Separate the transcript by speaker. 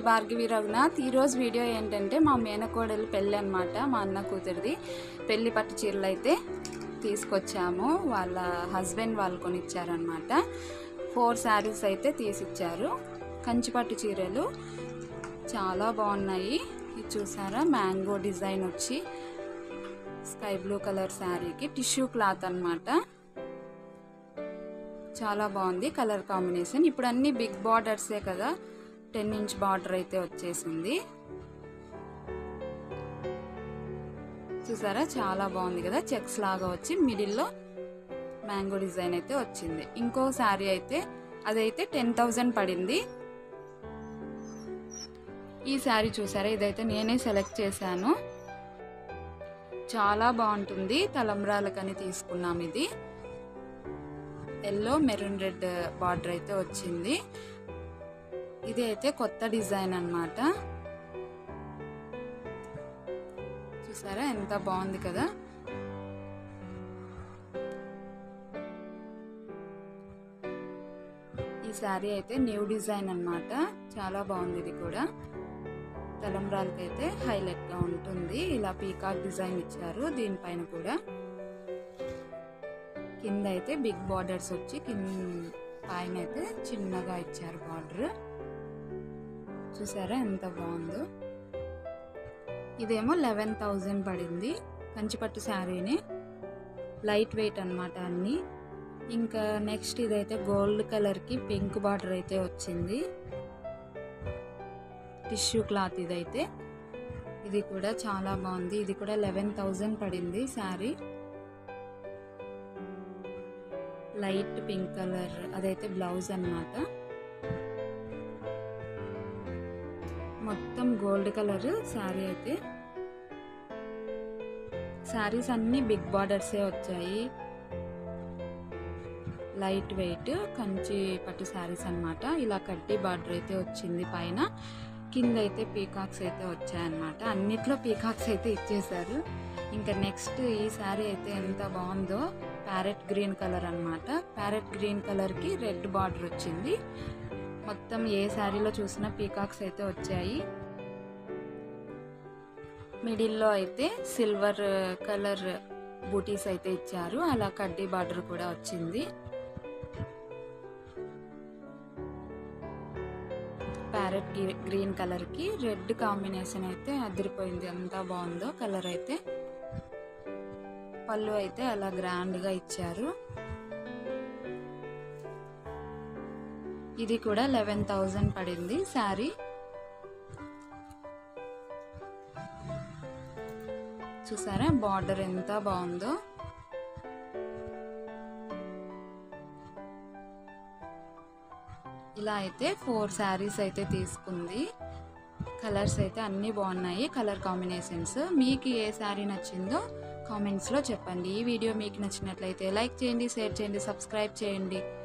Speaker 1: భార్గవి రఘునాథ్ ఈరోజు వీడియో ఏంటంటే మా మేనకోడలు పెళ్ళి అనమాట మా అన్న కూతురిది పెళ్లి పట్టు చీరలు అయితే తీసుకొచ్చాము వాళ్ళ హస్బెండ్ వాళ్ళు కొనిచ్చారనమాట ఫోర్ శారీస్ అయితే తీసిచ్చారు కంచిపట్టు చీరలు చాలా బాగున్నాయి ఇది చూసారా మ్యాంగో డిజైన్ వచ్చి స్కై బ్లూ కలర్ శారీకి టిష్యూ క్లాత్ అన్నమాట చాలా బాగుంది కలర్ కాంబినేషన్ ఇప్పుడు అన్ని బిగ్ బార్డర్సే కదా టెన్ ఇంచ్ బార్డర్ అయితే వచ్చేసింది చూసారా చాలా బాగుంది కదా చెక్స్ లాగా వచ్చి మిడిల్లో మ్యాంగో డిజైన్ అయితే వచ్చింది ఇంకో శారీ అయితే అదైతే టెన్ థౌజండ్ పడింది ఈ శారీ చూసారా ఇదైతే నేనే సెలెక్ట్ చేశాను చాలా బాగుంటుంది తలంబ్రాలకని తీసుకున్నాం ఇది ఎల్లో మెరూన్ రెడ్ బార్డర్ అయితే వచ్చింది ఇది అయితే కొత్త డిజైన్ అన్నమాట చూసారా ఎంత బాగుంది కదా ఈ శారీ అయితే న్యూ డిజైన్ అన్నమాట చాలా బాగుంది ఇది కూడా తలంబ్రాలకి అయితే హైలైట్ గా ఉంటుంది ఇలా పీకాక్ డిజైన్ ఇచ్చారు దీనిపైన కూడా కింద అయితే బిగ్ బార్డర్స్ వచ్చి కింద పైన అయితే చిన్నగా ఇచ్చారు బార్డర్ చూసారా ఎంత బాగుందో ఇదేమో లెవెన్ థౌజండ్ పడింది కంచిపట్టు శారీని లైట్ వెయిట్ అనమాట అన్ని ఇంకా నెక్స్ట్ ఇదైతే గోల్డ్ కలర్కి పింక్ బార్డర్ అయితే వచ్చింది టిష్యూ క్లాత్ ఇదైతే ఇది కూడా చాలా బాగుంది ఇది కూడా లెవెన్ థౌజండ్ పడింది శారీ లైట్ పింక్ కలర్ అదైతే బ్లౌజ్ అన్నమాట మొత్తం గోల్డ్ కలర్ శారీ అయితే శారీస్ అన్ని బిగ్ బార్డర్సే వచ్చాయి లైట్ వెయిట్ కంచి పట్టు శారీస్ అన్నమాట ఇలా కడ్డీ బార్డర్ అయితే వచ్చింది పైన కింద అయితే పీకాక్స్ అయితే వచ్చాయన్నమాట అన్నిట్లో పీకాక్స్ అయితే ఇచ్చేసారు ఇంకా నెక్స్ట్ ఈ శారీ అయితే ఎంత బాగుందో ప్యారెట్ గ్రీన్ కలర్ అన్నమాట ప్యారెట్ గ్రీన్ కలర్కి రెడ్ బార్డర్ వచ్చింది మొత్తం ఏ శారీలో చూసినా పీకాక్స్ అయితే వచ్చాయి మిడిల్లో అయితే సిల్వర్ కలర్ బూటీస్ అయితే ఇచ్చారు అలా కడ్డీ బార్డర్ కూడా వచ్చింది ప్యారెట్ గ్రీన్ కలర్ కి రెడ్ కాంబినేషన్ అయితే అదిరిపోయింది ఎంత బాగుందో కలర్ అయితే పళ్ళు అయితే అలా గ్రాండ్ గా ఇచ్చారు ఇది కూడా లెవెన్ థౌజండ్ పడింది శారీ చూసారా బార్డర్ ఎంత బాగుందో ఇలా అయితే ఫోర్ శారీస్ అయితే తీసుకుంది కలర్స్ అయితే అన్నీ బాగున్నాయి కలర్ కాంబినేషన్స్ మీకు ఏ శారీ నచ్చిందో కామెంట్స్లో చెప్పండి ఈ వీడియో మీకు నచ్చినట్లయితే లైక్ చేయండి షేర్ చేయండి సబ్స్క్రైబ్ చేయండి